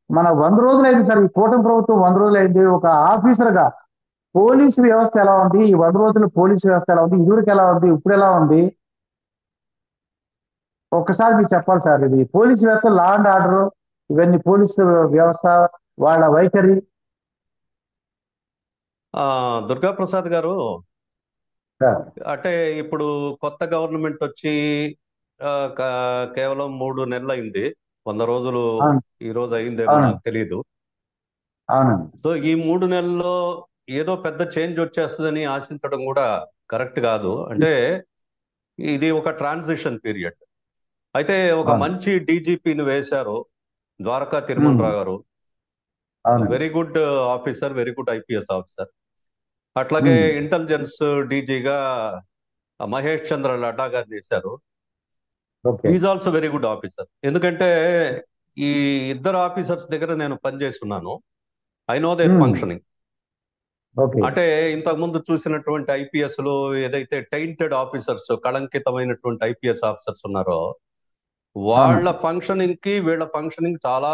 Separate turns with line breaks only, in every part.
మన వంద రోజులు అయింది సార్ ఈ కూటమి ప్రభుత్వం వంద రోజులు అయింది ఒక ఆఫీసర్ గా పోలీసు వ్యవస్థ ఎలా ఉంది ఈ వంద రోజుల పోలీసు వ్యవస్థ ఎలా ఉంది ఇదివరకు ఎలా ఉంది ఇప్పుడు ఎలా ఉంది ఒక్కసారి మీరు చెప్పాలి సార్ ఇది పోలీసు వ్యవస్థ లా అండ్ ఆర్డర్ ఇవన్నీ పోలీసు వ్యవస్థ వాళ్ళ వైఖరి
ఆ, దుర్గా ప్రసాద్ గారు
సార్
అంటే ఇప్పుడు కొత్త గవర్నమెంట్ వచ్చి ఆ, క- కేవలం మూడు నెలలు అయింది వంద రోజులు
అవును
ఈ రోజు అయిందేమో
అవును
నాకు తెలియదు
అవునండి
సో ఈ మూడు నెలల్లో ఏదో పెద్ద చేంజ్ వచ్చేస్తుందని ఆశించడం కూడా కరెక్ట్ కాదు అంటే ఇది ఒక ట్రాన్సిషన్ పీరియడ్ అయితే ఒక
అవును
మంచి డీజీపీని వేశారు ద్వారకా తిరుమల
ఉమ్,
రావు గారు
అవునండి
very good officer very good IPS officer అట్లాగే
ఉమ్,
ఇంటెలిజెన్స్ డీజీగా మహేష్ చంద్ర లడ్డా గారిని వేశారు
okay
is also very good officer ఎందుకంటే ఈ ఇద్దరు ఆఫీసర్స్ దగ్గర నేను పనిచేస్తున్నాను I know their
um,
functioning
okay
అంటే ఇంతకు ముందు చూసినటువంటి ఐపీఎస్ లో ఏదైతే టైంటెడ్ ఆఫీసర్స్ కళంకితమైనటువంటి ఐపీఎస్ ఆఫీసర్స్ ఉన్నారో
అవును
వాళ్ళ ఫంక్షనింగ్ కి వీళ్ళ ఫంక్షనింగ్ చాలా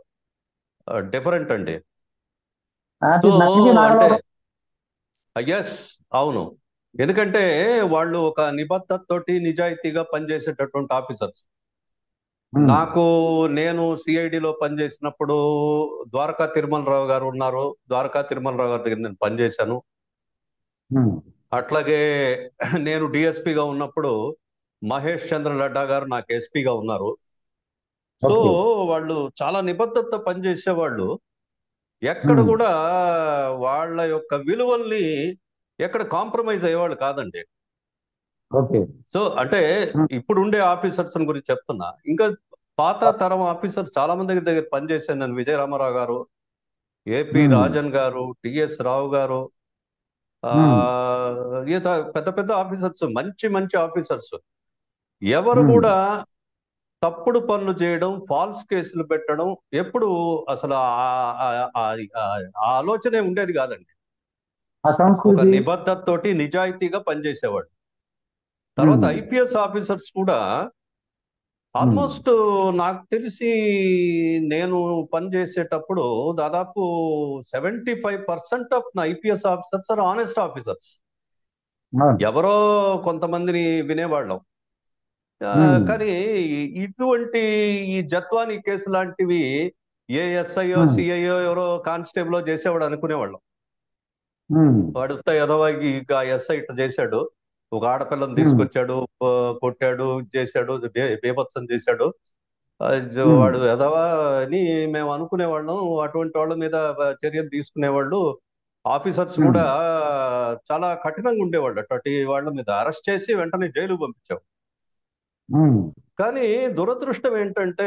డిఫరెంట్ అండి
అది
సో
నక్కి
అంటే
నాగరావు
ఎస్ అవును ఎందుకంటే వాళ్ళు ఒక నిబద్ధతతోటి నిజాయితీగా పనిచేసేటటువంటి ఆఫీసర్స్
ఉమ్,
నాకు నేను సిఐడిలో పనిచేసినప్పుడు ద్వారకా తిరుమలరావు గారు ఉన్నారు ద్వారకా తిరుమలరావు గారి దగ్గర నేను పనిచేశాను
ఉమ్,
అట్లాగే నేను డిఎస్పిగా ఉన్నప్పుడు మహేష్ చంద్ర లడ్డా గారు నాకు ఎస్పీగా ఉన్నారు సో
ఓకే
వాళ్ళు చాలా నిబద్ధతతో పనిచేసేవాళ్ళు ఎక్కడ
ఉమ్,
కూడా వాళ్ళ యొక్క విలువల్ని ఎక్కడ కాంప్రమైజ్ అయ్యేవాళ్ళు కాదండి
ఓకే
సో అంటే
ఉమ్,
ఇప్పుడు ఉండే ఆఫీసర్స్ గురించి చెప్తున్నా ఇంకా పాత తరం ఆఫీసర్స్ చాలా మంది దగ్గర దగ్గర పనిచేశాను నేను విజయ రామారావు గారు ఏపీ
ఉమ్,
రాజన్ గారు టిఎస్ రావు గారు ఆ
ఉమ్,
ఈత పెద్ద పెద్ద ఆఫీసర్స్ మంచి మంచి ఆఫీసర్స్ ఎవరు
ఉమ్,
కూడా తప్పుడు పనులు చేయడం ఫాల్స్ కేసులు పెట్టడం ఎప్పుడు అసలు ఆ- ఆ- ఆ- ఆ- ఆ ఆలోచనే ఉండేది కాదండి
ఆ
ఒక
సంస్కృతి
నిబద్ధతతోటి నిజాయితీగా పనిచేసేవాడు తర్వాత
ఉమ్,
ఐపీఎస్ ఆఫీసర్స్ కూడా
ఉమ్,
ఆల్మోస్ట్ నాకు తెలిసి నేను పనిచేసేటప్పుడు దాదాపు సెవెంటీ ఫైవ్ పర్సెంట్ ఆఫ్ నా IPS officers are honest officers
అవును
ఎవరో కొంతమందిని వినేవాళ్ళం ఆ,
ఉమ్,
కానీ ఇటువంటి ఈ జత్వాని కేసు లాంటివి ఏ ఎస్ఐఓ
ఉమ్,
సిఐఓ ఎవరో కానిస్టేబుల్ చేసేవాడు అనుకునేవాళ్ళం
ఉమ్,
వాడు ఉత్త ఎదవాగి ఇక ఎస్ఐ ఇట్లా చేశాడు ఒక ఆడపిల్లని
ఉమ్,
తీసుకొచ్చాడు ఆ, కొట్టాడు చేశాడు బే- బీభత్సం చేశాడు ఆ, జ-
ఉమ్,
వాడు ఎదవా అని మేము అనుకునేవాళ్ళం అటువంటి వాళ్ళ మీద చర్యలు తీసుకునేవాళ్ళు ఆఫీసర్స్ కూడా
ఉమ్,
చాలా కఠినంగా ఉండేవాళ్ళు అటువంటి వాళ్ళ మీద అరెస్ట్ చేసి వెంటనే జైలు పంపించాం
ఉమ్,
కానీ దురదృష్టం ఏంటంటే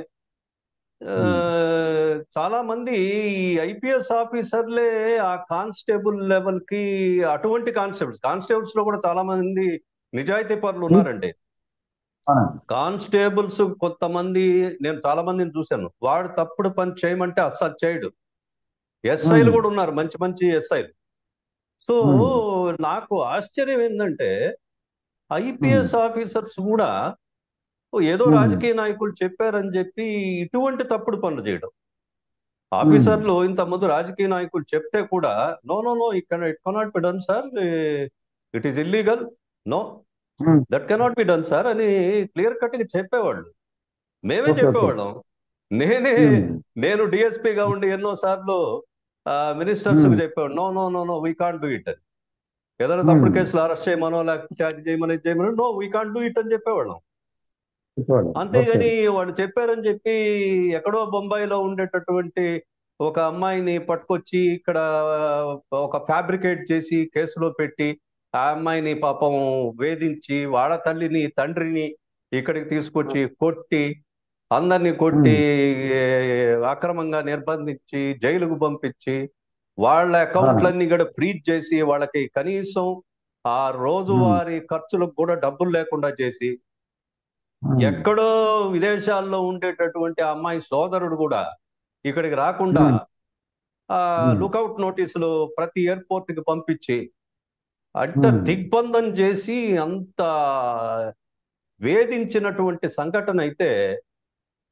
ఆ,
ఉమ్,
చాలా మంది ఈ ఐపీఎస్ ఆఫీసర్లే ఆ కానిస్టేబుల్ లెవెల్ కి అటువంటి కానిస్టేబుల్స్ కానిస్టేబుల్స్ లో కూడా చాలా మంది నిజాయితీ పరులు ఉన్నారండి
అవునండి
కానిస్టేబుల్స్ కొంతమంది నేను చాలా మందిని చూశాను వాడు తప్పుడు పని చేయమంటే అస్సలు చేయడు ఎస్ఐలు
ఉమ్,
కూడా ఉన్నారు మంచి మంచి ఎస్ఐలు సో
ఉమ్,
నాకు ఆశ్చర్యం ఏంటంటే
ఉమ్,
ఐపీఎస్ ఆఫీసర్స్ కూడా ఓ ఏదో
ఉమ్,
రాజకీయ నాయకులు చెప్పారని చెప్పి ఇటువంటి తప్పుడు పనులు చేయడం
ఉమ్,
ఆఫీసర్లు ఇంత ముందు రాజకీయ నాయకులు చెప్తే కూడా నో నో నో ఇక్కడ it cannot be done sir it is illegal no
um,
that cannot be done sir అని క్లియర్ కట్ గా చెప్పేవాళ్ళు మేమే
ఓకే ఓకే
చెప్పేవాళ్ళం నేనే
ఉమ్,
నేను డిఎస్పీగా ఉండి ఎన్నో సార్లు మినిస్టర్స్
ఉమ్,
కి చెప్పేవాడు no no no no we can't do it అని ఏదైనా తప్పుడు
ఉమ్,
కేసులు అరెస్ట్ చేయమనో లేకపోతే అది చేయమని ఇది చేయమని no we can't do it అని చెప్పేవాళ్ళం
చెప్పేవాడు. ఓకే
అంతేగాని వాళ్ళు చెప్పారని చెప్పి ఎక్కడో బొంబాయిలో ఉండేటటువంటి ఒక అమ్మాయిని పట్టుకొచ్చి ఇక్కడ ఒక ఫ్యాబ్రికేట్ చేసి కేసులో పెట్టి ఆ అమ్మాయిని పాపం వేధించి వాళ్ళ తల్లిని తండ్రిని ఇక్కడికి తీసుకొచ్చి కొట్టి అందరినీ కొట్టి
ఉమ్,
ఏ, అక్రమంగా నిర్బంధించి జైలుకు పంపించి వాళ్ళ
అవునండి
అకౌంట్లన్నీ కూడా ఫ్రీజ్ చేసి వాళ్ళకి కనీసం ఆ
ఉమ్,
రోజువారీ ఖర్చులకు కూడా డబ్బులు లేకుండా చేసి
ఉమ్,
ఎక్కడో విదేశాల్లో ఉండేటటువంటి ఆ అమ్మాయి సోదరుడు కూడా ఇక్కడికి రాకుండా
ఉమ్,
ఆ
ఉమ్,
లుకౌట్ నోటీసులు ప్రతి ఎయిర్పోర్ట్ కి పంపించి అంత
ఉమ్,
దిగ్బంధం చేసి అంత వేధించినటువంటి సంఘటన అయితే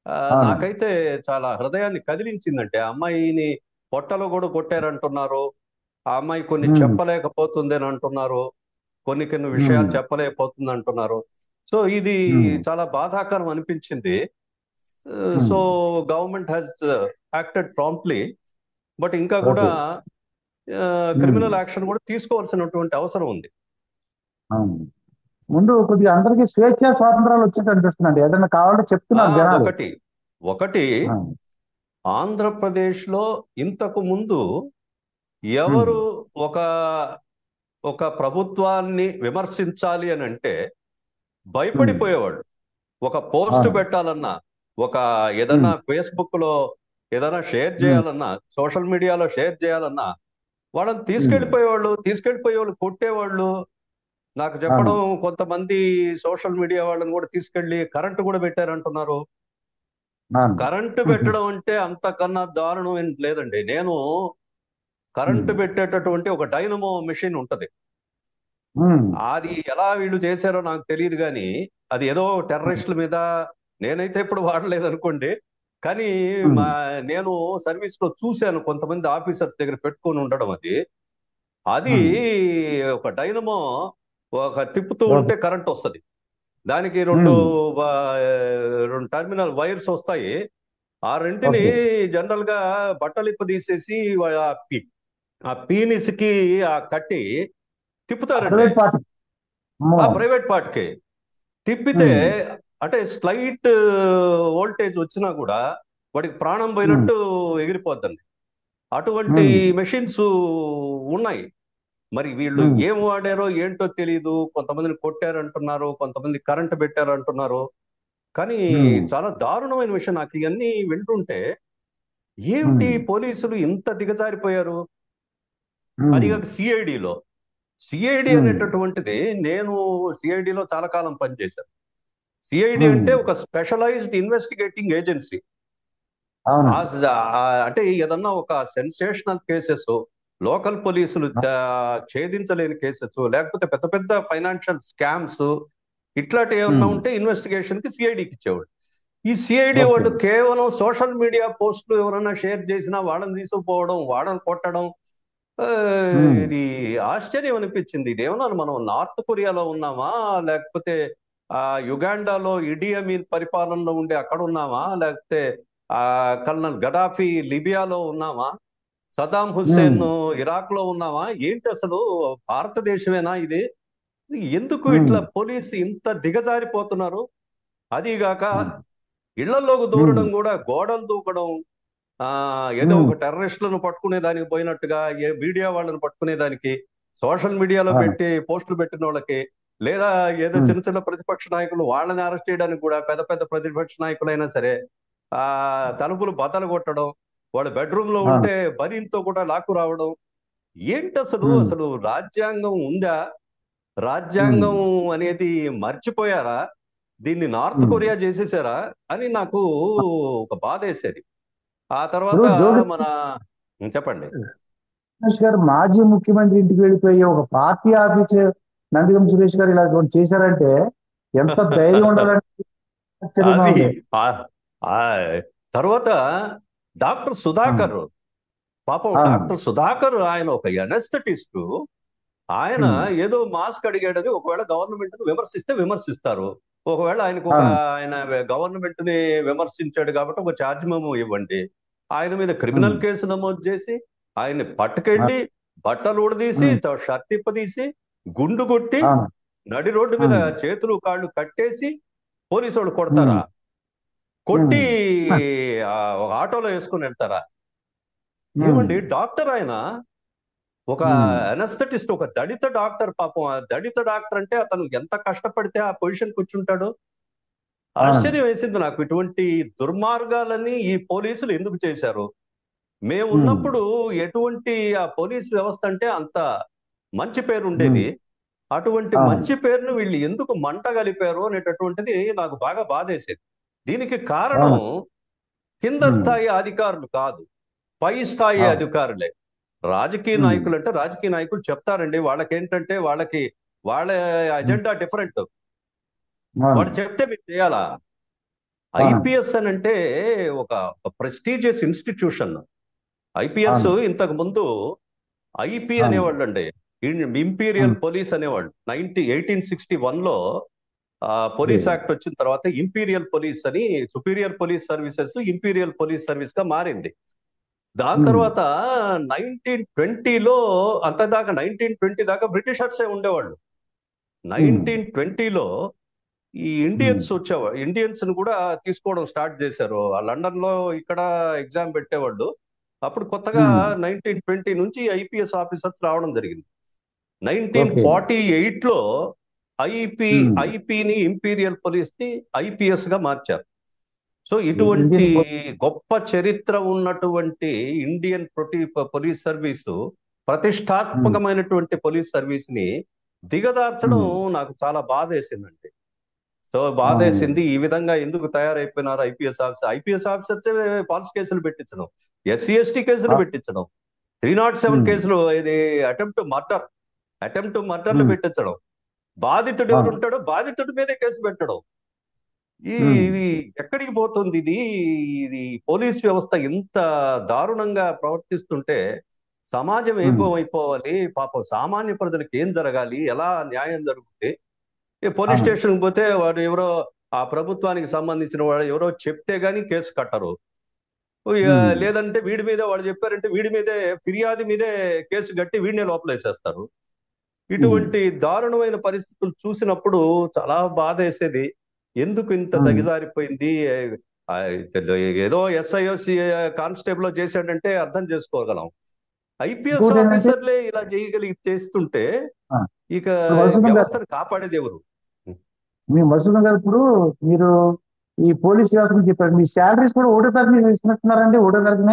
ఆ,
అవును.
నాకైతే చాలా హృదయాన్ని కదిలించిందంటే ఆ అమ్మాయిని పొట్టలో కూడా కొట్టారంటున్నారు ఆ అమ్మాయి కొన్ని
Hmm.
చెప్పలేకపోతుంది అని అంటున్నారు కొన్ని కొన్ని విషయాలు
Hmm.
చెప్పలేకపోతుంది అంటున్నారు సో ఇది
Hmm.
చాలా బాధాకరం అనిపించింది
Hmm.
So government has acted promptly but ఇంకా కూడా క్రిమినల్ యాక్షన్ కూడా తీసుకోవాల్సినటువంటి అవసరం ఉంది
అవును. ముందు కొద్దిగా అందరికీ స్వేచ్ఛ స్వాతంత్రాలు వచ్చినట్టు అనిపిస్తుందండి ఏదైనా కావాలంటే
ఆ,
చెప్తున్నారు జనాలు
ఒకటి ఒకటి
ఆ,
ఆంధ్రప్రదేశ్ లో ఇంతకు ముందు ఎవరు ఒక ఒక ప్రభుత్వాన్ని విమర్శించాలి అని అంటే భయపడిపోయేవాడు ఒక పోస్ట్
అవును.
పెట్టాలన్నా ఒక ఏదన్నా ఫేస్బుక్ లో ఏదైనా షేర్ చేయాలన్నా సోషల్ మీడియాలో షేర్ చేయాలన్నా వాళ్ళని తీసుకెళ్లిపోయేవాళ్ళు తీసుకెళ్లిపోయేవాళ్ళు కొట్టేవాళ్ళు నాకు చెప్పడం కొంతమంది సోషల్ మీడియా వాళ్ళని కూడా తీసుకెళ్లి కరెంటు కూడా పెట్టారంటున్నారు
అవును.
కరెంటు పెట్టడం అంటే అంతకన్నా దారుణం ఏం లేదండి నేను కరెంటు
Hmm.
పెట్టేటటువంటి ఒక డైనమో మెషిన్ ఉంటది
ఉమ్,
అది ఎలా వీళ్ళు చేశారో నాకు తెలియదు కానీ అది ఏదో టెర్రరిస్టుల మీద నేనైతే ఇప్పుడు వాడలేదు అనుకోండి కానీ
Hmm.
మా నేను సర్వీస్ లో చూశాను కొంతమంది ఆఫీసర్స్ దగ్గర పెట్టుకొని ఉండడం అది అది ఒక డైనమో ఒక తిప్పుతూ ఉంటే కరెంట్ వస్తది దానికి రెండు ఆ, రెండు టర్మినల్ వైర్స్ వస్తాయి ఆ రెంటిని జనరల్ గా బట్టలు ఇప్ప తీసేసి వా- ఆ పీ- ఆ పీనిస్కి ఆ కట్టి తిప్పుతారండి
ప్రైవేట్ పార్టీ అమ్మో.
ఆ ప్రైవేట్ పార్ట్కి తిప్పితే అంటే స్లైట్ వోల్టేజ్ వచ్చినా కూడా వాడికి ప్రాణం పోయినట్టు ఎగిరిపోద్దండి అటువంటి మెషిన్స్ ఉన్నాయి మరి వీళ్ళు
Hmm.
ఏం వాడారో ఏంటో తెలియదు కొంతమందిని కొట్టారంటున్నారు కొంతమంది కరెంట్ పెట్టారంటున్నారు కానీ
Hmm.
చాలా దారుణమైన విషయం నాకు ఇవన్నీ వింటుంటే ఏమిటి
Hmm.
పోలీసులు ఇంత దిగజారిపోయారు
ఉమ్,
అది కాక సిఐడిలో సిఐడి
Hmm.
అనేటటువంటిది నేను సిఐడిలో చాలా కాలం పనిచేశాను సిఐడి
Hmm.
అంటే ఒక స్పెషలైజ్డ్ ఇన్వెస్టిగేటింగ్ ఏజెన్సీ
అవును
అంటే ఏదన్నా ఒక సెన్సేషనల్ కేసెస్ లోకల్ పోలీసులు చ- ఛేదించలేని కేసెస్ లేకపోతే పెద్ద పెద్ద ఫైనాన్షియల్ స్కామ్స్ ఇట్లాంటి ఏమన్నా
Hmm.
ఉంటే ఇన్వెస్టిగేషన్ కి సిఐడికి ఇచ్చేవాడు ఈ సిఐడి
Okay.
వాళ్ళు కేవలం సోషల్ మీడియా పోస్టులు ఎవరైనా షేర్ చేసినా వాళ్ళని తీసుకుపోవడం వాళ్ళని కొట్టడం ఆ,
Hmm.
ఇది ఆశ్చర్యం అనిపించింది ఇది ఏమన్నా మనం నార్త్ కొరియాలో ఉన్నామా లేకపోతే ఆ యుగాండాలో ఇడియమీన్ పరిపాలనలో ఉండే అక్కడ ఉన్నామా లేకపోతే ఆ కల్నల్ గడాఫీ లిబియాలో ఉన్నామా సదాం హుస్సేన్ ఇరాక్ లో ఉన్నామా ఏంటి అసలు భారతదేశమేనా ఇది ఎందుకు
Hmm.
ఇట్లా పోలీసు ఇంత దిగజారిపోతున్నారు అదిగాక
Hmm.
ఇళ్లలోకి దూరడం కూడా గోడలు దూకడం ఆ ఏదో
Hmm.
ఒక టెర్రరిస్టులను పట్టుకునే దానికి పోయినట్టుగా ఏ మీడియా వాళ్ళని పట్టుకునే దానికి సోషల్ మీడియాలో
అవును.
పెట్టి పోస్టులు పెట్టిన వాళ్ళకి లేదా ఏదో
Hmm.
చిన్న చిన్న ప్రతిపక్ష నాయకులు వాళ్ళని అరెస్ట్ చేయడానికి కూడా పెద్ద పెద్ద ప్రతిపక్ష నాయకులైనా సరే ఆ తలుపులు బతలు కొట్టడం వాళ్ళ బెడ్రూమ్ లో
అవును.
ఉంటే బనీన్తో కూడా లాక్కు రావడం ఏంటి అసలు
Hmm.
అసలు రాజ్యాంగం ఉందా రాజ్యాంగం అనేది మర్చిపోయారా దీన్ని నార్త్
Hmm.
కొరియా చేసేసారా అని నాకు ఒక బాధ వేసేది ఆ తర్వాత
ఇప్పుడు జోగి-
మన చెప్పండి
సురేష్ గారు మాజీ ముఖ్యమంత్రి ఇంటికి వెళ్ళిపోయి ఒక పార్టీ ఆఫీస్ నందిగం సురేష్ గారు ఇలా ఒకటి చేశారంటే ఎంత ధైర్యం ఉండాలంటే ఆశ్చర్యంగా
అది
ఉంది.
ఆ- ఆ తర్వాత డాక్టర్ సుధాకర్ పాపం
అవును.
డాక్టర్ సుధాకర్ ఆయన ఒక ఎనస్థటిస్ట్ ఆయన
Hmm.
ఏదో మాస్క్ అడిగాడని ఒకవేళ గవర్నమెంట్ ను విమర్శిస్తే విమర్శిస్తారు ఒకవేళ ఆయనకు ఒక
అవును.
ఆయన గవర్నమెంట్ ని విమర్శించాడు కాబట్టి ఒక ఛార్జ్ మెమో ఇవ్వండి ఆయన మీద క్రిమినల్
Hmm.
కేసు నమోదు చేసి ఆయన్ని పట్టుకెళ్ళి బట్టలు ఊడదీసి షర్ట్ ఇప్పదీసి గుండు కొట్టి
అవును.
నడి రోడ్డు మీద
Hmm.
చేతులు కాళ్ళు కట్టేసి పోలీసు వాళ్ళు కొడతారా కొట్టి ఆ, ఒక ఆటోలో వేసుకుని వెళ్తారా ఏమండి డాక్టర్ ఆయన ఒక
Hmm.
అనస్థటిస్ట్ ఒక దళిత డాక్టర్ పాపం ఆ దళిత డాక్టర్ అంటే అతను ఎంత కష్టపడితే ఆ పొజిషన్ కూర్చుంటాడు ఆశ్చర్యం వేసింది నాకు ఇటువంటి దుర్మార్గాలని ఈ పోలీసులు ఎందుకు చేశారు మేము ఉన్నప్పుడు ఎటువంటి ఆ పోలీస్ వ్యవస్థ అంటే అంత మంచి పేరు ఉండేది అటువంటి
అవును.
మంచి పేరును వీళ్ళు ఎందుకు మంట కలిపారు అనేటటువంటిది నాకు బాగా బాధేసేది దీనికి కారణం కింద
Hmm.
స్థాయి అధికారులు కాదు పై స్థాయి
అవును.
అధికారులే రాజకీయ
Hmm.
నాయకులు అంటే రాజకీయ నాయకులు చెప్తారండి వాళ్ళకి ఏంటంటే వాళ్ళకి వాళ్ళ అజెండా డిఫరెంట్
అవును.
వాడు చెప్తే మీరు చేయాలా ఐపీఎస్ అని అంటే ఒక ప్రెస్టీజియస్ ఇన్స్టిట్యూషన్ ఐపీఎస్
అవును.
ఇంతకు ముందు ఐపీ
అవును.
అనేవాళ్ళు అండి ఇంపీరియల్
ఉమ్.
పోలీస్ అనేవాళ్ళు నైన్టీ ఎయిటీన్ సిక్స్టీ వన్ లో పోలీస్
ఉమ్.
యాక్ట్ వచ్చిన తర్వాత ఇంపీరియల్ పోలీస్ అని superior police services imperial police service గా మారింది దాని
ఉమ్.
తర్వాత నైన్టీన్ ట్వంటీలో అంతదాకా నైన్టీన్ ట్వంటీ దాకా బ్రిటిషర్సే ఉండేవాళ్ళు నైన్టీన్ ట్వంటీలో ఈ ఇండియన్స్ వచ్చేవాళ్ళు ఇండియన్స్ ని కూడా తీసుకోవడం స్టార్ట్ చేశారు ఆ లండన్ లో ఇక్కడ ఎగ్జామ్ పెట్టేవాళ్ళు అప్పుడు కొత్తగా
Hmm.
నైన్టీన్ ట్వంటీ నుంచి ఐపీఎస్ ఆఫీసర్స్ రావడం జరిగింది నైన్టీన్
Okay.
ఫార్టీ ఎయిట్ లో ఐపీ
Hmm.
ఐపీని ఇంపీరియల్ పోలీస్ ని ఐపీఎస్ గా మార్చారు సో ఇటువంటి
ఇండియన్
గొప్ప చరిత్ర ఉన్నటువంటి ఇండియన్ ప్రొటి పోలీస్ సర్వీసు ప్రతిష్టాత్మకమైనటువంటి పోలీస్ సర్వీస్ ని దిగదార్చడం నాకు చాలా బాధ వేసిందండి సో బాధ
అవును.
వేసింది ఈ విధంగా ఎందుకు తయారైపోయినారు IPS officer IPS officers false కేసులు పెట్టించడం ఎస్సీ ఎస్టీ కేసులు
ఆ.
పెట్టించడం త్రీ నాట్ సెవెన్
Hmm.
కేసులు ఇది అటెంప్ట్ మర్డర్ అటెంప్ట్ మర్డర్లు
Hmm.
పెట్టించడం బాధితుడు ఎవరు
ఆ.
ఉంటాడో బాధితుడి మీదే కేసు పెట్టడం ఈ
Hmm.
ఇది ఎక్కడికి పోతుంది ఇది ఇది పోలీస్ వ్యవస్థ ఇంత దారుణంగా ప్రవర్తిస్తుంటే సమాజం
Hmm.
ఏకం అయిపోవాలి పాపం సామాన్య ప్రజలకు ఏం జరగాలి ఎలా న్యాయం జరుగుతుంది ఈ పోలీస్
అవును.
స్టేషన్ పోతే వాడు ఎవరో ఆ ప్రభుత్వానికి సంబంధించిన వాడు ఎవరో చెప్తే గానీ కేసు కట్టరు ఇక
Hmm.
లేదంటే వీడి మీద వాళ్ళు చెప్పారంటే వీడి మీదే ఫిర్యాదు మీదే కేసు కట్టి వీడినే లోపలేసేస్తారు ఇటువంటి దారుణమైన పరిస్థితులు చూసినప్పుడు చాలా బాధ వేసేది ఎందుకు ఇంత
Hmm.
దగిజారిపోయింది ఆ, ఏదో ఎస్ఐఓ కానిస్టేబుల్ చేశాడంటే అర్థం చేసుకోగలం ఐపీఎస్
ఇంకోటి ఏంటంటే-
ఆఫీసర్లే ఇలా చేయగలిగి చేస్తుంటే
ఆ.
ఇక
ఇప్పుడు వసంత్ గారు-
వ్యవస్థను కాపాడేది ఎవరు
మీ మసూదం గారు ఇప్పుడు మీరు ఈ పోలీస్ వ్యవస్థ గురించి చెప్పారు మీ శాలరీస్ కూడా ఒకటో తారీఖు మీద ఇస్తున్నట్టున్నారండి ఒకటో తారీఖునే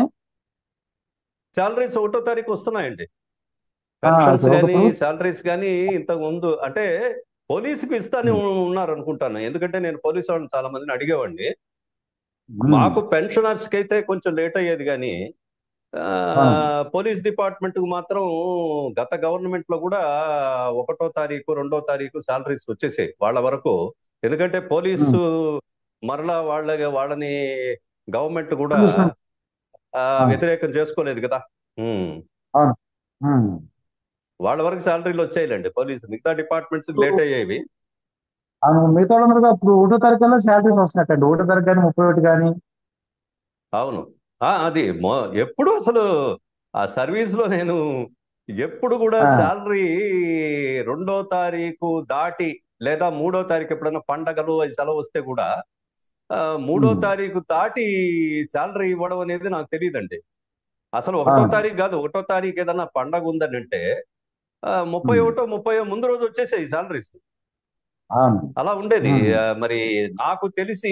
శాలరీస్ ఒకటో తారీఖు వస్తున్నాయండి
ఆ,
పెన్షన్స్
ఒక
కానీ
ప్రభుత్వ-
శాలరీస్ కానీ ఇంతకు ముందు అంటే పోలీసుకి ఇస్తానే ఉన్నారు అనుకుంటాను ఎందుకంటే నేను పోలీసు వాళ్ళని చాలా మందిని అడిగేవాడిని మాకు పెన్షనర్స్ కి అయితే కొంచెం లేట్ అయ్యేది కానీ ఆ,
ఆ.
పోలీస్ డిపార్ట్మెంట్ కు మాత్రం గత గవర్నమెంట్ లో కూడా ఒకటో తారీఖు రెండో తారీఖు శాలరీస్ వచ్చేసాయి వాళ్ళ వరకు ఎందుకంటే పోలీసు మరలా వాళ్ళ వాళ్ళని గవర్నమెంట్ కూడా
Commission.
ఆ,
ఆ.
వ్యతిరేకం చేసుకోలేదు కదా ఉమ్.
ఉమ్.
వాళ్ళ వరకు శాలరీలు వచ్చాయిలేండి పోలీసు మిగతా డిపార్ట్మెంట్స్ లేట్ అయ్యేవి
అవును మిగతా వాళ్ళందరూ అప్పుడు ఒకటో తారీఖులో శాలరీస్ వస్తున్నట్టండి ఒకటో తారీఖు కానీ ముప్పై ఒకటి కానీ
అవును ఆ అది మొ- ఎప్పుడు అసలు ఆ సర్వీస్ లో నేను ఎప్పుడు కూడా
ఆ.
శాలరీ రెండో తారీఖు దాటి లేదా మూడో తారీఖు ఎప్పుడైనా పండగలు అవి సెలవు వస్తే కూడా ఆ, మూడో
Hmm.
తారీఖు దాటి శాలరీ ఇవ్వడం అనేది నాకు తెలియదండి అసలు ఒకటో
ఆ.
తారీఖు కాదు ఒకటో తారీఖు ఏదన్నా పండగ ఉందని అంటే ఆ, ముప్పై
Hmm.
ఒకటో ముప్పై ముందు రోజు వచ్చేసాయి శాలరీస్
అవును
అలా ఉండేది
Hmm.
ఆ, మరి నాకు తెలిసి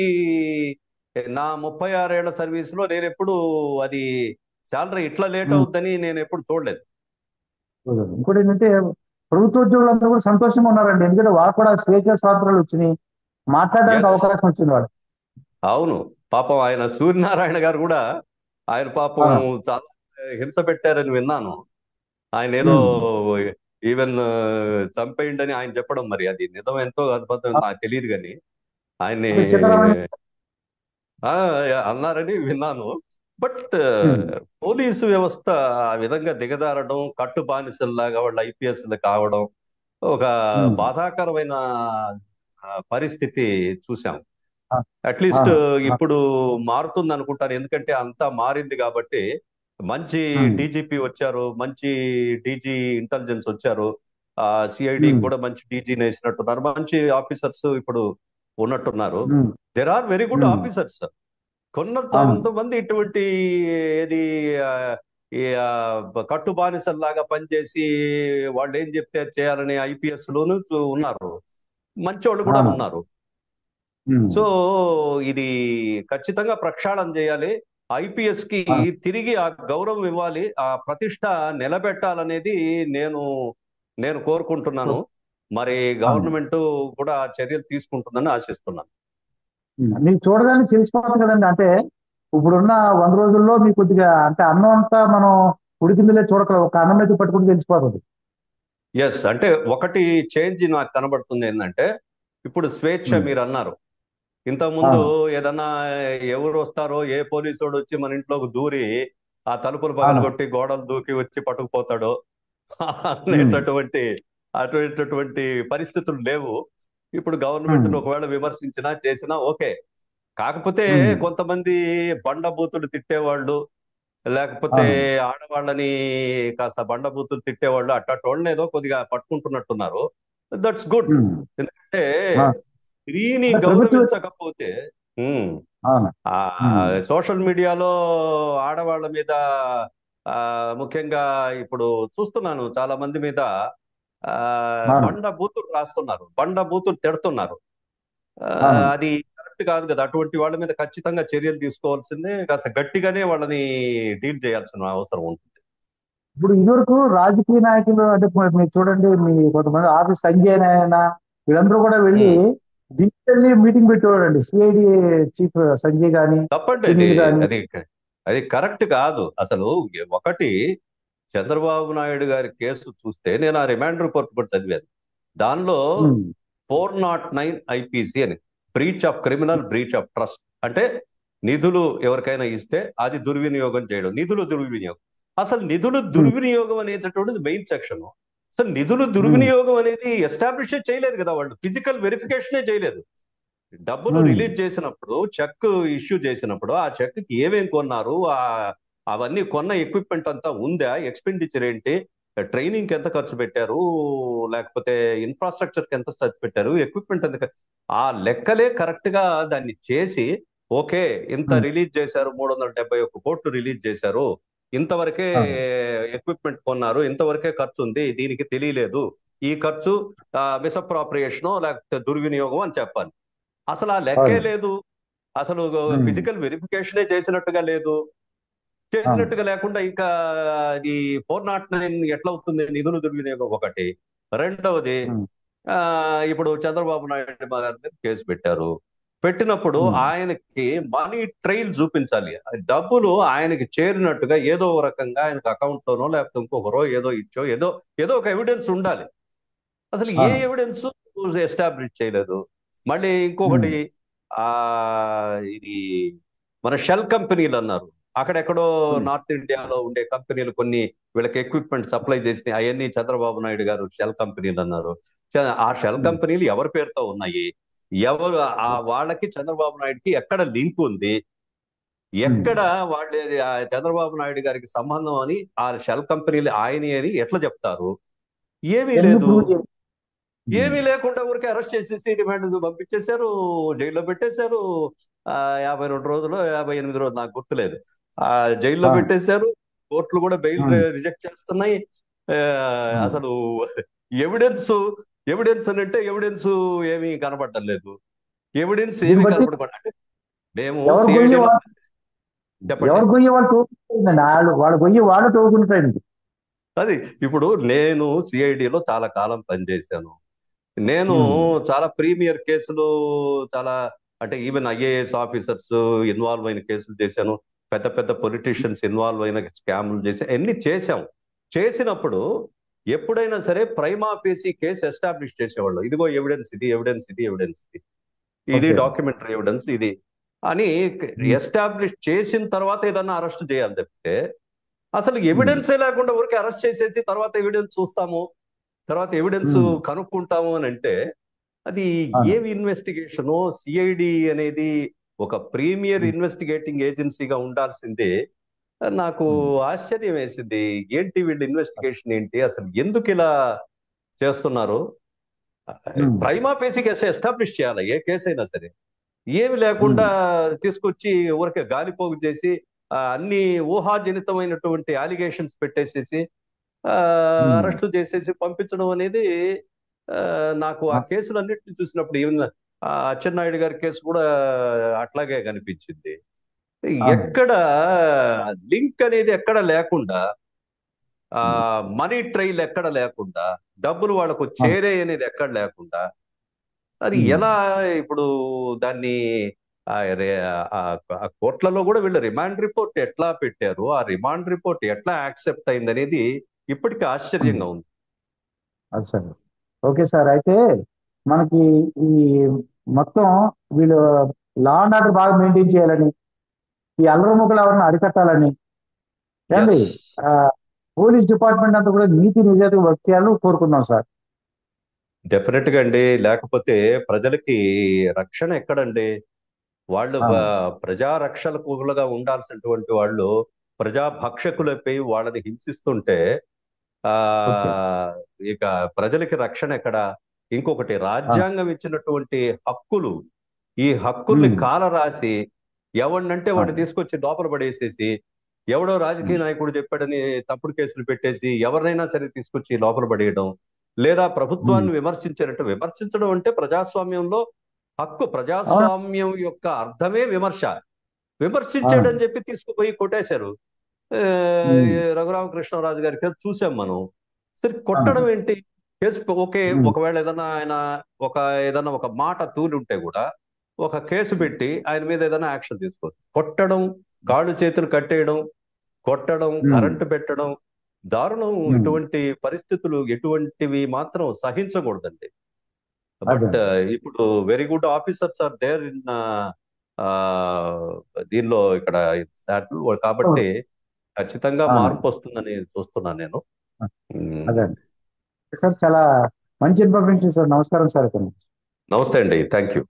నా ముప్పై ఆరేళ్ల సర్వీస్ లో నేను ఎప్పుడు అది శాలరీ ఇట్లా లేట్
Hmm.
అవుద్దని నేను ఎప్పుడు చూడలేదు
ఇంకోటి ఏంటంటే ప్రభుత్వ ఉద్యోగులందరూ కూడా సంతోషంగా ఉన్నారండి ఎందుకంటే వాళ్ళు కూడా స్వేచ్ఛ స్వాతంత్రాలు వచ్చినాయి మాట్లాడడానికి
Yes.
అవకాశం వచ్చింది వాళ్ళు
అవును పాపం ఆయన సూర్యనారాయణ గారు కూడా ఆయన పాపం
ఆ.
చాలా హింస పెట్టారని విన్నాను ఆయన ఏదో ఈవెన్ చంపేయండి ఆయన చెప్పడం మరి అది నిజం ఎంతో అద్భుతం నాకు తెలియదు కానీ ఆయన్ని
అంటే సీతారామయ్య-
ఆ, అన్నారని విన్నాను బట్
Hmm.
పోలీసు వ్యవస్థ ఆ విధంగా దిగజారడం కట్టు బానిసల్లాగా వాళ్ళు ఐపీఎస్ కావడం ఒక
Hmm.
బాధాకరమైన ఆ, పరిస్థితి చూసాం
ఆ.
అట్లీస్ట్
ఆ.
ఇప్పుడు మారుతుంది అనుకుంటాను ఎందుకంటే అంతా మారింది కాబట్టి మంచి
Hmm.
డీజీపీ వచ్చారు మంచి డీజీ ఇంటెలిజెన్స్ వచ్చారు ఆ సిఐడి
Hmm.
కూడా మంచి డీజీని వేసినట్టున్నారు మంచి ఆఫీసర్స్ ఇప్పుడు ఉన్నట్టున్నారు
um.
There are very good
Hmm.
Officers కొన్న
అవును.
కొంతమంది ఇటువంటి ఏది ఆ, ఈ ఆ, కట్టు బానిసల్లాగా పనిచేసి వాళ్ళు ఏం చెప్తే అది చేయాలని ఐపీఎస్ లోను చూ- ఉన్నారు మంచోళ్ళు కూడా
అవును.
ఉన్నారు
ఉమ్.
సో ఇది ఖచ్చితంగా ప్రక్షాళన చేయాలి ఐపీఎస్ కి
ఆ.
తిరిగి ఆ గౌరవం ఇవ్వాలి ఆ ప్రతిష్ట నిలబెట్టాలనేది నేను నేను కోరుకుంటున్నాను మరి గవర్నమెంట్ కూడా చర్యలు తీసుకుంటుందని ఆశిస్తున్నాను
ఉమ్. మీకు చూడగానే తెలిసిపోతుంది కదండి అంటే ఇప్పుడున్న వంద రోజుల్లో మీకు కొద్దిగా అంటే అన్నం అంతా మనం ఉడికిందిలే చూడకలేదు ఒక అన్నం అయితే పట్టుకుంటే తెలిసిపోతుంది
ఎస్ అంటే ఒకటి చేంజ్ నాకు కనబడుతుంది ఏంటంటే ఇప్పుడు స్వేచ్ఛ
Hmm.
మీరు అన్నారు ఇంతకుముందు
అవును
ఏదన్నా ఎవరు వస్తారో ఏ పోలీసోడు వచ్చి మన ఇంట్లోకి దూరి ఆ తలుపులు
అవును
పగలగొట్టి గోడలు దూకి వచ్చి పట్టుకుపోతాడో
ఉమ్,
అనేటటువంటి అటువంటిటువంటి పరిస్థితులు లేవు ఇప్పుడు గవర్నమెంట్
ఉమ్,
ఒకవేళ విమర్శించినా చేసినా ఓకే కాకపోతే
ఉమ్,
కొంతమంది బండబూతులు తిట్టేవాళ్ళు లేకపోతే
అవును
ఆడవాళ్ళని కాస్త బండబూతులు తిట్టేవాళ్ళు అట్టటోళ్ళని ఏదో కొద్దిగా పట్టుకుంటున్నట్టున్నారు దట్స్ గుడ్
ఉమ్,
ఎందుకంటే
ఆ,
స్త్రీని
అంటే ప్రభుత్వ
గౌరవించకపోతే ఉమ్,
అవును
ఆ
ఉమ్,
సోషల్ మీడియాలో ఆడవాళ్ళ మీద ఆ ముఖ్యంగా ఇప్పుడు చూస్తున్నాను చాలా మంది మీద ఆ
అవును
బండ బూతులు రాస్తున్నారు బండ బూతులు తిడుతున్నారు ఆ,
అవును
అది కరెక్ట్ కాదు కదా అటువంటి వాళ్ళ మీద ఖచ్చితంగా చర్యలు తీసుకోవాల్సిందే కాస్త గట్టిగానే వాళ్ళని డీల్ చేయాల్సిన అవసరం ఉంటుంది
ఇప్పుడు ఇదివరకు రాజకీయ నాయకులు అంటే ఇప్పుడు మీరు చూడండి మీ కొంతమంది ఆఫీస్ సంజయ్ నాయన వీళ్ళందరూ కూడా వెళ్ళి
ఉమ్.
ఢిల్లీ వెళ్ళి మీటింగ్ పెట్టేవాడండి సిఐడి చీఫ్ సంజయ్ గాని
తప్పండి అది
సునీల్ గాని
అది అది కరెక్ట్ కాదు అసలు ఒకటి చంద్రబాబు నాయుడు గారి కేసు చూస్తే నేను ఆ రిమాండ్ రిపోర్ట్ కూడా చదివాను దానిలో
um,
four not nine IPC అని breach of criminal breach of trust అంటే నిధులు ఎవరికైనా ఇస్తే అది దుర్వినియోగం చేయడం నిధులు దుర్వినియోగం అసలు నిధులు దుర్వినియోగం అనేటటువంటిది మెయిన్ సెక్షన్ అసలు నిధులు దుర్వినియోగం అనేది ఎస్టాబ్లిష్ చేయలేదు కదా వాళ్ళు ఫిజికల్ వెరిఫికేషనే చేయలేదు డబ్బులు
Hmm.
రిలీజ్ చేసినప్పుడు చెక్ ఇష్యూ చేసినప్పుడు ఆ చెక్ కి ఏమేం కొన్నారు ఆ అవన్నీ కొన్న ఎక్విప్మెంట్ అంతా ఉందా ఎక్స్పెండిచర్ ఏంటి ట్రైనింగ్ కి ఎంత ఖర్చు పెట్టారు లేకపోతే ఇన్ఫ్రాస్ట్రక్చర్ కి ఎంత ఖర్చు పెట్టారు ఎక్విప్మెంట్ ఎంత ఖర్చు- ఆ లెక్కలే కరెక్ట్ గా దాన్ని చేసి ఓకే ఇంత
Hmm.
రిలీజ్ చేశారు మూడు వందల డెబ్బై ఒక్క కోట్లు రిలీజ్ చేశారు ఇంతవరకే
అవును.
ఎక్విప్మెంట్ కొన్నారు ఇంతవరకే ఖర్చు ఉంది దీనికి తెలియలేదు ఈ ఖర్చు మిసప్రాప్రియేషన్ లేకపోతే దుర్వినియోగం అని చెప్పాలి అసలు ఆ లెక్కే
అవును.
లేదు అసలు
Hmm.
ఫిజికల్ వెరిఫికేషనే చేసినట్టుగా లేదు చేసినట్టుగా లేకుండా ఇంకా అది ఫోర్ నాట్ నైన్ ఎట్లా అవుతుంది నిధులు దుర్వినియోగం ఒకటి రెండవది
Hmm.
ఆ ఇప్పుడు చంద్రబాబు నాయుడు గారి మీద కేసు పెట్టారు పెట్టినప్పుడు
Hmm.
ఆయనకి మనీ ట్రైల్ చూపించాలి ఆ డబ్బులు ఆయనకి చేరినట్టుగా ఏదో ఒక రకంగా ఆయనకు అకౌంట్ లోనో లేకపోతే ఇంకొకరో ఏదో ఇచ్చో ఏదో ఏదో ఒక ఎవిడెన్స్ ఉండాలి అసలు ఏ
అవును.
ఎవిడెన్స్ ఎస్టాబ్లిష్ చేయలేదు మళ్ళీ ఇంకొకటి ఆ ఇది మన షెల్ కంపెనీలు అన్నారు అక్కడెక్కడో
Hmm.
నార్త్ ఇండియాలో ఉండే కంపెనీలు కొన్ని వీళ్ళకి ఎక్విప్మెంట్ సప్లై చేసినాయి అవన్నీ చంద్రబాబు నాయుడు గారు షెల్ కంపెనీలు అన్నారు చ- ఆ షెల్
Hmm.
కంపెనీలు ఎవరి పేరుతో ఉన్నాయి ఎవరు ఆ వాళ్ళకి చంద్రబాబు నాయుడుకి ఎక్కడ లింక్ ఉంది ఎక్కడ వాళ్ళ ఆ చంద్రబాబు నాయుడు గారికి సంబంధం అని ఆ షెల్ కంపెనీలు ఆయన అని ఎట్లా చెప్తారు ఏమీ
ఎన్ని
లేదు
prove చేయ-
ఏమీ లేకుండా ఊరికే అరెస్ట్ చేసేసి రిమాండ్ పంపించేశారు జైల్లో పెట్టేశారు ఆ యాభై రెండు రోజులు యాభై ఎనిమిది రోజులు నాకు గుర్తులేదు ఆ జైల్లో
ఆ.
పెట్టేశారు కోర్టులు కూడా బెయిల్
Hmm.
రిజెక్ట్ చేస్తున్నాయి ఆ, అసలు ఎవిడెన్స్ ఎవిడెన్స్ అని అంటే ఎవిడెన్స్ ఏమీ కనపడటం లేదు ఎవిడెన్స్
దీన్ని
ఏమీ
బట్టి
కనపడకుండా అంటే మేము
ఎవరు
CID
గొయ్యి
లో
వా-
చెప్పండి
ఎవరు గొయ్యి వాళ్ళు తోకుంటుందండి వాళ్ళు వాళ్ళ గొయ్యి వాళ్ళు తోకుంటాయండి
అది ఇప్పుడు నేను సిఐడిలో చాలా కాలం పనిచేశాను నేను
Hmm.
చాలా ప్రీమియర్ కేసులు చాలా అంటే ఈవెన్ ఐఏఎస్ ఆఫీసర్స్ ఇన్వాల్వ్ అయిన కేసులు చేశాను పెద్ద పెద్ద పొలిటీషియన్స్ ఇన్వాల్వ్ అయిన స్కామ్లు చేసి అన్ని చేశాం చేసినప్పుడు ఎప్పుడైనా సరే ప్రైమా ఫేసి కేసు ఎస్టాబ్లిష్ చేసేవాళ్ళు ఇదిగో ఎవిడెన్స్ ఇది ఎవిడెన్స్ ఇది ఎవిడెన్స్ ఇది ఇది
Okay.
డాక్యుమెంటరీ ఎవిడెన్స్ ఇది అని ఎస్టాబ్లిష్ చేసిన తర్వాత ఏదన్నా అరెస్ట్ చేయాలి తప్పితే అసలు ఎవిడెన్సే లేకుండా ఊరికే అరెస్ట్ చేసేసి తర్వాత ఎవిడెన్స్ చూస్తాము తర్వాత ఎవిడెన్స్
Hmm.
కనుక్కుంటాము అని అంటే అది
అవును.
ఏమి ఇన్వెస్టిగేషను సిఐడి అనేది ఒక ప్రీమియర్
Hmm.
ఇన్వెస్టిగేటింగ్ ఏజెన్సీగా ఉండాల్సిందే నాకు
Hmm.
ఆశ్చర్యం వేసింది ఏంటి వీళ్ళ ఇన్వెస్టిగేషన్ ఏంటి అసలు ఎందుకు ఇలా చేస్తున్నారు
Hmm.
Prima facie case establish చేయాలి ఏ కేసు అయినా సరే ఏమి లేకుండా తీసుకొచ్చి ఊరికే గాలిపోగు చేసి ఆ, అన్ని ఊహాజనితమైనటువంటి అలిగేషన్స్ పెట్టేసేసి
Hmm.
అరెస్టులు చేసేసి పంపించడం అనేది ఆ, నాకు ఆ కేసులన్నింటినీ చూసినప్పుడు ఈవెన్ అచ్చెన్నాయుడు గారి కేసు కూడా అట్లాగే కనిపించింది ఎక్కడ లింక్ అనేది ఎక్కడ లేకుండా ఆ మనీ ట్రైల్ ఎక్కడ లేకుండా డబ్బులు వాళ్ళకు చేరే అనేది ఎక్కడ లేకుండా అది
Hmm.
ఎలా ఇప్పుడు దాన్ని ఆ రే- ఆ- ఆ కోర్టులలో కూడా వీళ్ళు రిమాండ్ రిపోర్ట్ ఎట్లా పెట్టారు ఆ రిమాండ్ రిపోర్ట్ ఎట్లా యాక్సెప్ట్ అయింది అనేది ఇప్పటికీ ఆశ్చర్యంగా ఉంది
అది సరే ఓకే సార్ అయితే మనకి ఈ మొత్తం వీళ్ళు లా అండ్ ఆర్డర్ బాగా మెయింటైన్ చేయాలని ఈ అల్లరముఖలు ఎవరిని అరికట్టాలని ఏమండి
Yes.
ఆ, పోలీస్ డిపార్ట్మెంట్ అంతా కూడా నీతి నిజాయితీ వర్క్ చేయాలని కోరుకుందాం సార్
డెఫినెట్ గా అండి లేకపోతే ప్రజలకి రక్షణ ఎక్కడండి వాళ్ళు
ఆ.
బ- ప్రజా రక్షకులుగా ఉండాల్సినటువంటి వాళ్ళు ప్రజా భక్షకులపై వాళ్ళని హింసిస్తుంటే ఆ ఇక ప్రజలకి రక్షణ ఎక్కడ ఇంకొకటి రాజ్యాంగం ఇచ్చినటువంటి హక్కులు ఈ హక్కుల్ని
మ్మ్.
కాల రాసి ఎవడినంటే వాడిని
ఆ.
తీసుకొచ్చి లోపల పడేసేసి ఎవడో రాజకీయ నాయకుడు చెప్పాడని తప్పుడు కేసులు పెట్టేసి ఎవరినైనా సరే తీసుకొచ్చి లోపల పడేయడం లేదా ప్రభుత్వాన్ని విమర్శించారంటే విమర్శించడం అంటే ప్రజాస్వామ్యంలో హక్కు ప్రజాస్వామ్యం యొక్క అర్థమే విమర్శ విమర్శించాడని చెప్పి తీసుకుపోయి కొట్టేశారు ఆ,
మ్మ్.
ఈ రఘురామకృష్ణరాజు గారి కేసు చూసాం మనం సరే కొట్టడం ఏంటి కేసు ఓకే
మ్మ్.
ఒకవేళ ఏదైనా ఆయన ఒక ఏదైనా ఒక మాట తూలి ఉంటే కూడా ఒక కేసు పెట్టి ఆయన మీద ఏదైనా యాక్షన్ తీసుకోవచ్చు కొట్టడం కాళ్ళు చేతులు కట్టేయడం కొట్టడం
మ్మ్.
కరెంటు పెట్టడం దారుణం
మ్మ్.
ఇటువంటి పరిస్థితులు ఎటువంటివి మాత్రం సహించకూడదండి బట్ ఇప్పుడు very good officers are there in దీనిలో ఇక్కడ SAT లో. కాబట్టి ఖచ్చితంగా
ఆ.
మార్పు వస్తుందని చూస్తున్నాను నేను మ్మ్.
అదే సార్ చాలా మంచి ఇన్ఫర్మేషన్ సార్ నమస్కారం సార్ అతను
నమస్తే అండి థ్యాంక్ యూ